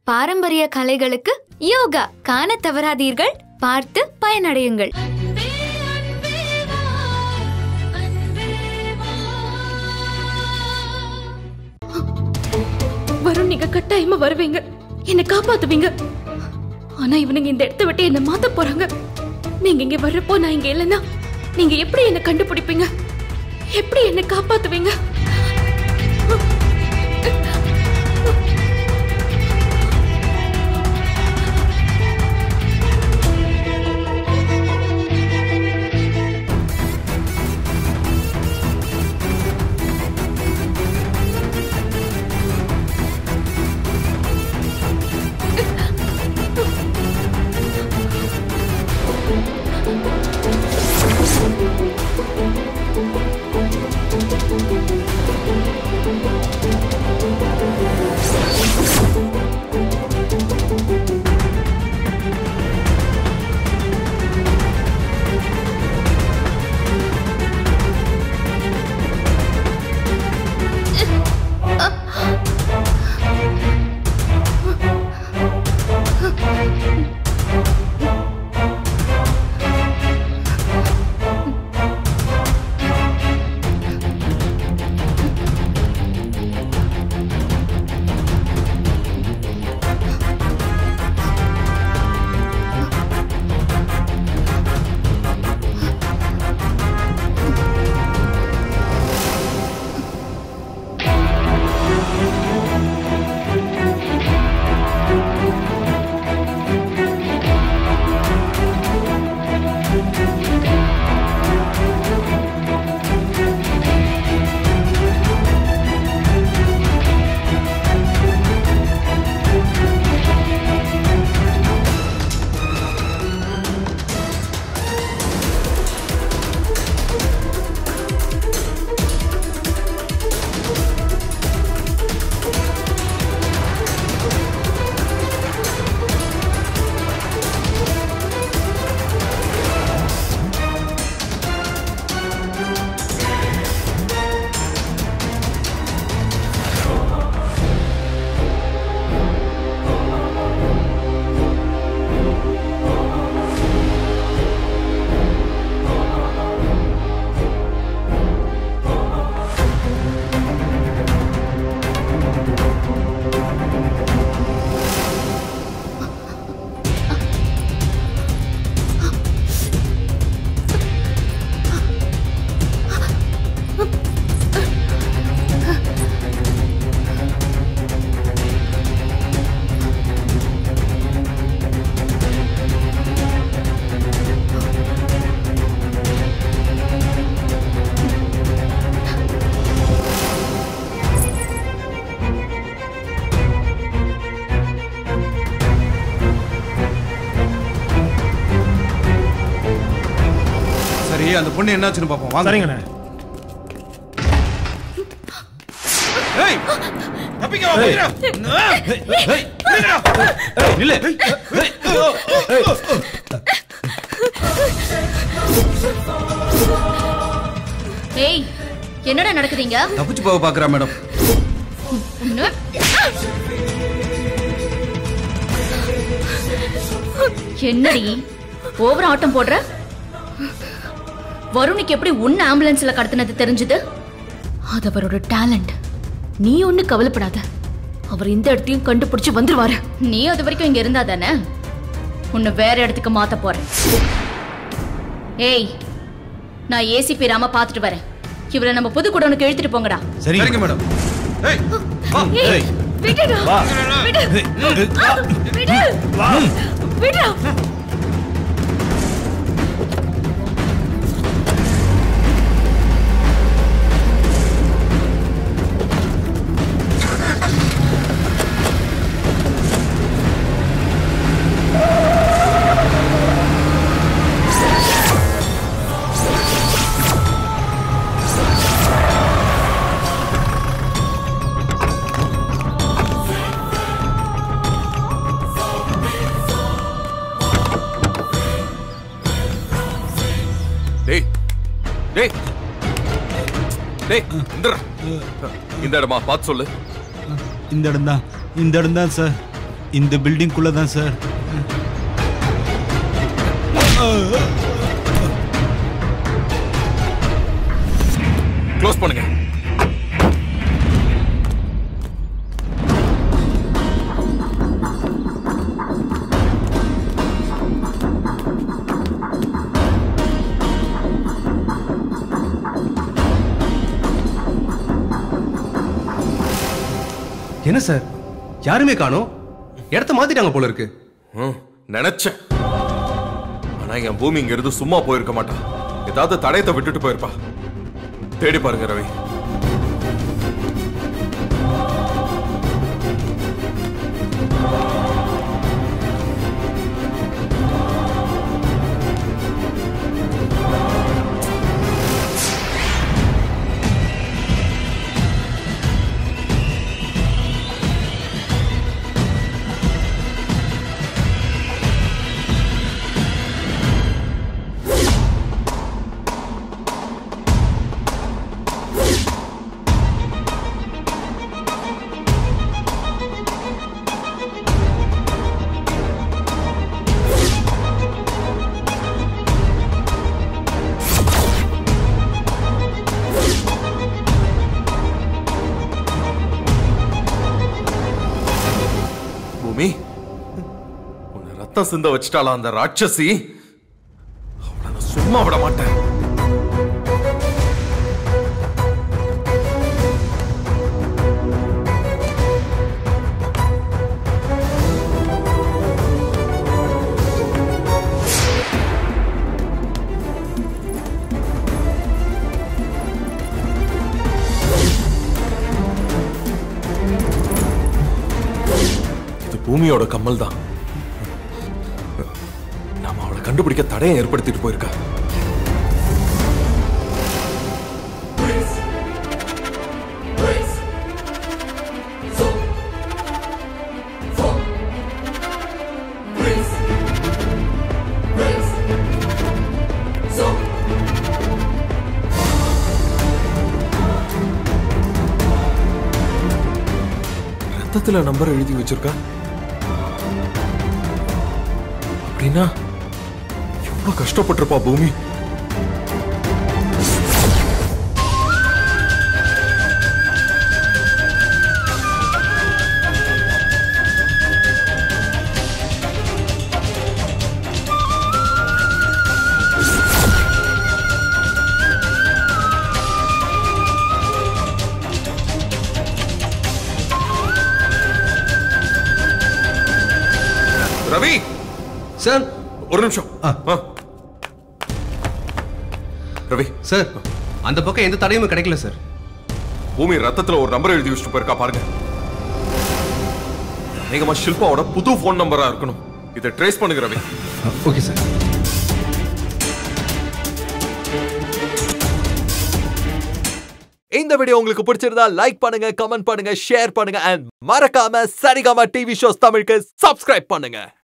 பாரம்பரிய கலைகளுக்கு யோகா காண தவறாதீர்கள் பார்த்து பயனடையுங்கள் வரும் நீங்க கட்டாயமா வருவீங்க என்ன காப்பாத்துவீங்க ஆனா இவனுங்க இந்த இடத்த விட்டு என்ன மாத்த போறாங்க நீங்க இங்க வர்றப்போ நான் இங்க இல்லைன்னா நீங்க எப்படி என்ன கண்டுபிடிப்பீங்க எப்படி என்ன காப்பாத்துவீங்க சரி அந்த பொண்ணு என்னாச்சுன்னு பாப்போம் வாங்க சரிங்கண்ணே ஏய் தப்பிக்க வா போயிடா இல்ல ஏய் என்னடா நடக்குதுங்க தப்பிச்சு போக பாக்குறா மேடம் என்னடி ஓவர் ஆட்டம் போடுற வருணுக்கு எப்படி உன்ன ஆம்புலன்ஸ்ல கடத்தினது தெரிஞ்சது அது அவரோட டேலண்ட் நீ ஒண்ணு கவலைப்படாத அவர் இந்த இடத்தையும் கண்டுபிடிச்சு வந்துருவாரு நீ அது வரைக்கும் இங்க இருந்தா தானே உன்னை வேற இடத்துக்கு மாத்த போறேன் ஏய் நான் ஏசிபி ராம பாத்துட்டு வரேன் இவரை நம்ம புது குடோனுக்கு இழுத்துட்டு போங்கடா சரிங்க மேடம் ஏய் வா ஏய் விடுடா விடு விடு விடுடா டேய் டேய் டேய் இந்தடா இந்த இடமா பார்த்து சொல்லு இந்த இடம் தான் இந்த இடம் தான் சார் இந்த பில்டிங்குள்ள தான் சார் க்ளோஸ் பண்ணுங்க என்ன சார் யாருமே காணோம் இடத்த மாத்திட்டாங்க போல இருக்கு ம், நினைச்சேன் ஆனா என் பூமி இங்க இருந்து சும்மா போயிருக்க மாட்டா ஏதாவது தடயத்தை விட்டுட்டு போயிருப்பா தேடி பாருங்க ரவி பூமி உன்னை ரத்தம் சிந்த வச்சுட்டாளா அந்த ராட்சசி அவளை நான் சும்மா விட மாட்டேன் இது பூமியோட கம்மல் தான் நாம அவளை கண்டுபிடிக்க தடையை ஏற்படுத்திட்டு போயிருக்கா ரத்தத்துல நம்பர் எழுதி வச்சிருக்கா அப்படின்னா எவ்வளவு கஷ்டப்பட்டிருப்பா பூமி ரவி சார் ஒரு நிமிஷம் ஆ. ஆ. ரவி சார் அந்த பக்கம் எந்த தடையுமே கிடைக்கல சார் பூமி ரத்தத்துல ஒரு நம்பர் எழுதி வச்சுட்டு போயிருக்கா பாருங்க அநேகமா ஷில்பாவோட புது ஃபோன் நம்பரா இருக்கணும் இதை ட்ரேஸ் பண்ணுங்க ரவி ஓகே சார் இந்த வீடியோ உங்களுக்கு பிடிச்சிருந்தா லைக் பண்ணுங்க கமெண்ட் பண்ணுங்க ஷேர் பண்ணுங்க அண்ட் மறக்காம சரிகமா டிவி ஷோஸ் தமிழுக்கு சப்ஸ்கிரைப் பண்ணுங்க